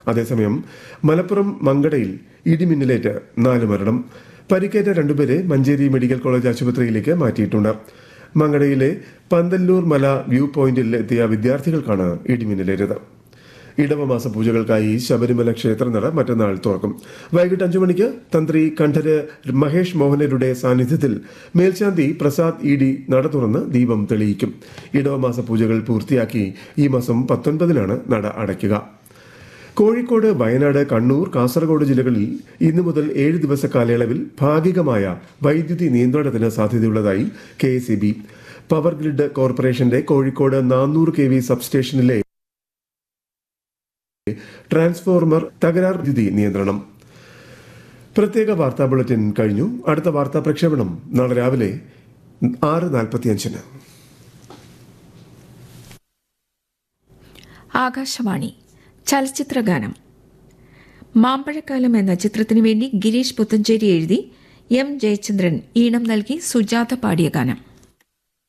അതേസമയം മലപ്പുറം മങ്കടയിൽ ഇടിമിന്നലേറ്റ് നാല് മരണം പരിക്കേറ്റ രണ്ടുപേരെ മഞ്ചേരി മെഡിക്കൽ കോളേജ് ആശുപത്രിയിലേക്ക് മാറ്റിയിട്ടുണ്ട് മങ്കടയിലെ പന്തല്ലൂർ മല വ്യൂ പോയിന്റിൽ എത്തിയ വിദ്യാർത്ഥികൾക്കാണ് ഇടിമിന്നലേറ്റത് ഇടവമാസ പൂജകൾക്കായി ശബരിമല ക്ഷേത്രനട മറ്റന്നാൾ തുറക്കും വൈകിട്ട് അഞ്ചു മണിക്ക് തന്ത്രി കണ്ഠര് മഹേഷ് മോഹനരുടെ സാന്നിധ്യത്തിൽ മേൽശാന്തി പ്രസാദ് ഇ ഡി നട തുറന്ന് ദീപം തെളിയിക്കും ഇടവമാസ പൂജകൾ പൂർത്തിയാക്കി ഈ മാസം പത്തൊൻപതിനാണ് നട അടയ്ക്കുക കോഴിക്കോട് വയനാട് കണ്ണൂർ കാസർഗോഡ് ജില്ലകളിൽ ഇന്നു മുതൽ ഏഴ് ദിവസ കാലയളവിൽ ഭാഗികമായ വൈദ്യുതി നിയന്ത്രണത്തിന് സാധ്യതയുള്ളതായി കെ പവർ ഗ്രിഡ് കോർപ്പറേഷന്റെ കോഴിക്കോട് നാനൂറ് കെ വി സബ്സ്റ്റേഷനിലെ ട്രാൻസ്ഫോർമർ തകരാർ വൈദ്യുതി നിയന്ത്രണം പ്രത്യേക വാർത്താ ബുള്ളറ്റിൻ കഴിഞ്ഞു അടുത്ത വാർത്താ പ്രക്ഷേപണം നാളെ രാവിലെ ആറ് നാൽപ്പത്തിയഞ്ചിന് ആകാശവാണി ചലച്ചിത്ര ഗാനം മാമ്പഴക്കാലം എന്ന ചിത്രത്തിനു വേണ്ടി ഗിരീഷ് പുത്തഞ്ചേരി എഴുതി എം ജയചന്ദ്രൻ ഈണം നൽകി സുജാത പാടിയ ഗാനം